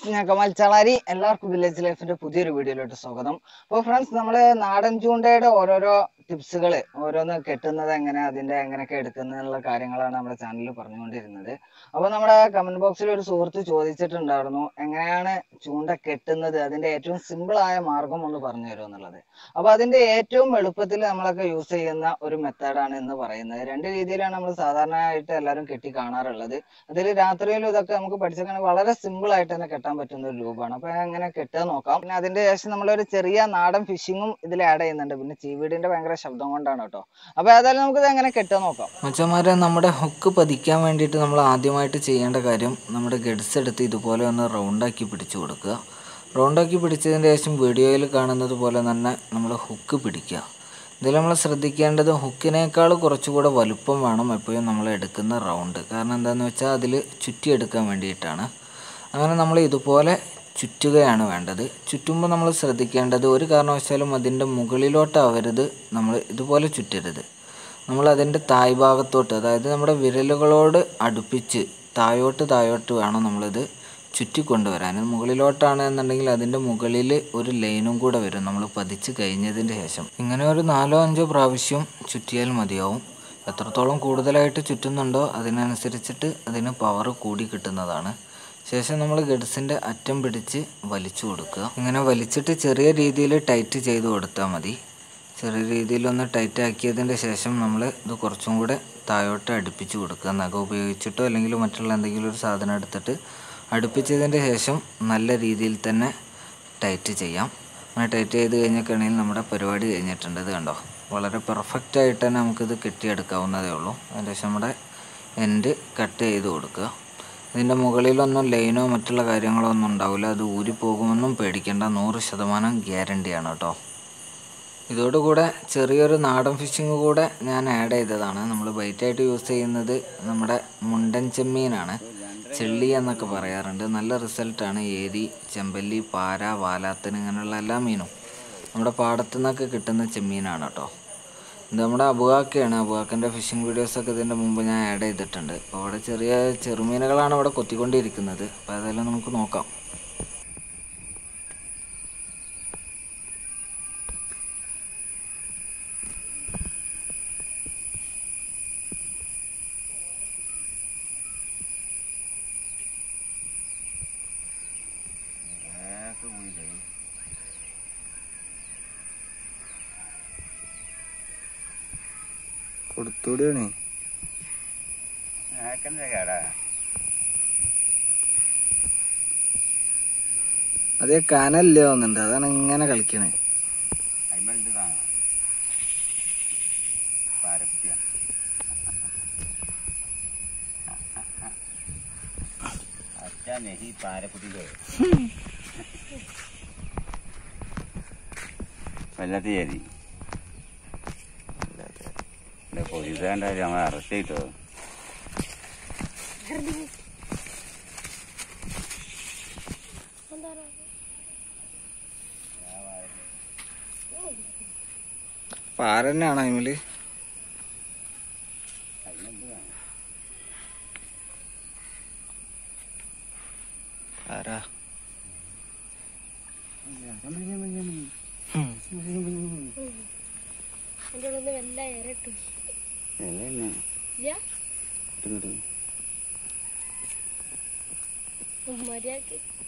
friends ഞാൻ കമാൽ ചളാരി എല്ലാവർക്കും village ലൈഫിന്റെ പുതിയൊരു വീഡിയോയിലോട്ട് സ്വാഗതം അപ്പോൾ ഫ്രണ്ട്സ് നമ്മള് നാടൻ ചൂണ്ടയുടെ ഓരോരോ ടിപ്സുകൾ ഓരോന്ന് കെട്ടുന്നത് എങ്ങനെ അതിന്റെ എങ്ങനെയൊക്കെ എടുക്കുന്നതിനുള്ള കാര്യങ്ങളാണ് നമ്മുടെ ചാനലിൽ പറഞ്ഞുകൊണ്ടിരുന്നത് അപ്പോൾ നമ്മുടെ കമന്റ് ബോക്സിൽ ഒരു സുഹൃത്ത് ചോദിച്ചിട്ടുണ്ടായിരുന്നു എങ്ങനെയാണ് ചൂണ്ട കെട്ടുന്നത് അതിന്റെ ഏറ്റവും സിമ്പിൾ ആയ മാർഗം ഒന്ന് പറഞ്ഞു തരുമോ എന്നുള്ളത് അപ്പൊ അതിന്റെ ഏറ്റവും എളുപ്പത്തിൽ നമ്മളൊക്കെ യൂസ് ചെയ്യുന്ന ഒരു മെത്തേഡാണ് എന്ന് പറയുന്നത് രണ്ട് രീതിയിലാണ് നമ്മൾ സാധാരണയായിട്ട് എല്ലാവരും കെട്ടി കാണാറുള്ളത് അതിൽ രാത്രിയിലും ഇതൊക്കെ നമുക്ക് പഠിച്ചെടുക്കാൻ വളരെ സിമ്പിൾ ആയിട്ട് തന്നെ കെട്ടാൻ പറ്റുന്ന ഒരു രൂപമാണ് അപ്പൊ എങ്ങനെ കെട്ടുക നോക്കാം പിന്നെ അതിന്റെ ശേഷം നമ്മളൊരു ചെറിയ നാടൻ ഫിഷിങ്ങും ഇതിൽ ആഡ് ചെയ്യുന്നുണ്ട് പിന്നെ ചീവീടിന്റെ ഭയങ്കര ശബ്ദം കൊണ്ടാണ് കേട്ടോ അപ്പൊ ഏതായാലും നമുക്ക് ഇത് എങ്ങനെ കെട്ടുക നോക്കാം മച്ചന്മാരെ നമ്മുടെ ഹുക്ക് പതിക്കാൻ വേണ്ടിയിട്ട് നമ്മൾ ആദ്യമായിട്ട് ചെയ്യേണ്ട കാര്യം നമ്മുടെ ഗഡ്സ് എടുത്ത് ഇതുപോലെ ഒന്ന് റൗണ്ടാക്കി പിടിച്ചു കൊടുക്കുക റൗണ്ടാക്കി പിടിച്ചതിന് ശേഷം വീഡിയോയിൽ കാണുന്നത് പോലെ തന്നെ നമ്മൾ ഹുക്ക് പിടിക്കുക ഇതിൽ നമ്മൾ ശ്രദ്ധിക്കേണ്ടത് ഹുക്കിനേക്കാൾ കുറച്ചുകൂടെ വലുപ്പം വേണം എപ്പോഴും നമ്മൾ എടുക്കുന്ന റൗണ്ട് കാരണം എന്താണെന്ന് വെച്ചാൽ അതിൽ ചുറ്റിയെടുക്കാൻ വേണ്ടിയിട്ടാണ് അങ്ങനെ നമ്മൾ ഇതുപോലെ ചുറ്റുകയാണ് വേണ്ടത് ചുറ്റുമ്പോൾ നമ്മൾ ശ്രദ്ധിക്കേണ്ടത് ഒരു കാരണവശാലും അതിൻ്റെ മുകളിലോട്ടാവരുത് നമ്മൾ ഇതുപോലെ ചുറ്റരുത് നമ്മൾ അതിൻ്റെ തായ് ഭാഗത്തോട്ട് അതായത് നമ്മുടെ വിരലുകളോട് അടുപ്പിച്ച് തായോട്ട് തായോട്ട് വേണം നമ്മളിത് ചുറ്റിക്കൊണ്ടുവരാൻ മുകളിലോട്ടാണ് എന്നുണ്ടെങ്കിൽ അതിൻ്റെ മുകളിൽ ഒരു ലൈനും കൂടെ വരും നമ്മൾ പതിച്ച് കഴിഞ്ഞതിന് ശേഷം ഇങ്ങനെ ഒരു നാലോ അഞ്ചോ പ്രാവശ്യം ചുറ്റിയാൽ മതിയാവും എത്രത്തോളം കൂടുതലായിട്ട് ചുറ്റുന്നുണ്ടോ അതിനനുസരിച്ചിട്ട് അതിന് പവർ കൂടി കിട്ടുന്നതാണ് ശേഷം നമ്മൾ ഗഡ്സിൻ്റെ അറ്റം പിടിച്ച് വലിച്ചു കൊടുക്കുക ഇങ്ങനെ വലിച്ചിട്ട് ചെറിയ രീതിയിൽ ടൈറ്റ് ചെയ്ത് കൊടുത്താൽ മതി ചെറിയ രീതിയിലൊന്ന് ടൈറ്റ് ആക്കിയതിൻ്റെ ശേഷം നമ്മൾ ഇത് കുറച്ചും കൂടെ താഴോട്ട് അടുപ്പിച്ച് കൊടുക്കുക നഖം ഉപയോഗിച്ചിട്ടോ അല്ലെങ്കിൽ മറ്റുള്ള എന്തെങ്കിലും ഒരു സാധനം എടുത്തിട്ട് അടുപ്പിച്ചതിൻ്റെ ശേഷം നല്ല രീതിയിൽ തന്നെ ടൈറ്റ് ചെയ്യാം അങ്ങനെ ടൈറ്റ് ചെയ്ത് കഴിഞ്ഞൊക്കെയാണെങ്കിൽ നമ്മുടെ പരിപാടി കഴിഞ്ഞിട്ടുണ്ട് ഇത് കണ്ടോ വളരെ പെർഫെക്റ്റ് ആയിട്ട് തന്നെ നമുക്കിത് കെട്ടിയെടുക്കാവുന്നതേ ഉള്ളൂ അതിൻ്റെ ശേഷം നമ്മുടെ എൻഡ് കട്ട് ചെയ്ത് കൊടുക്കുക ഇതിൻ്റെ മുകളിലൊന്നും ലൈനോ മറ്റുള്ള കാര്യങ്ങളോ ഒന്നും ഉണ്ടാവില്ല അത് ഊരിപ്പോകുമെന്നും പേടിക്കേണ്ട നൂറ് ശതമാനം ഗ്യാരണ്ടിയാണ് കേട്ടോ ഇതോടുകൂടെ ചെറിയൊരു നാടൻ ഫിഷിങ് കൂടെ ഞാൻ ആഡ് ചെയ്തതാണ് നമ്മൾ ബൈറ്റായിട്ട് യൂസ് ചെയ്യുന്നത് നമ്മുടെ മുണ്ടൻ ചെമ്മീനാണ് ചെള്ളി എന്നൊക്കെ പറയാറുണ്ട് നല്ല റിസൾട്ടാണ് ഏരി ചെമ്പല്ലി പാര വാലാത്തൻ ഇങ്ങനെയുള്ള എല്ലാ മീനും നമ്മുടെ പാടത്തു നിന്നൊക്കെ കിട്ടുന്ന ചെമ്മീനാണ് കേട്ടോ ഇത് നമ്മുടെ അബുവാക്കയാണ് അബുവാക്കൻ്റെ ഫിഷിംഗ് വീഡിയോസൊക്കെ ഇതിൻ്റെ മുമ്പ് ഞാൻ ആഡ് ചെയ്തിട്ടുണ്ട് അപ്പോൾ അവിടെ ചെറിയ ചെറുമീനുകളാണ് ഇവിടെ കൊത്തിക്കൊണ്ടിരിക്കുന്നത് അപ്പോൾ അതെല്ലാം നമുക്ക് നോക്കാം കൊടുത്തൂടിയാണ് അതേ കനല്ലേ വന്നിട്ടുണ്ട് അതാണ് ഇങ്ങനെ കളിക്കണേ വല്ലാത്ത ചേരി പോലീസ് കണ്ടാലും നമ്മൾ അറസ്റ്റ് ചെയ്തോ പാര തന്നെയാണോ അതിമേല് ആരാ എൻ്റെ ഉള്ളിൽ വല്ല ഇരട്ടു എല്ലാം ഇല്ല മര്യാദക്ക്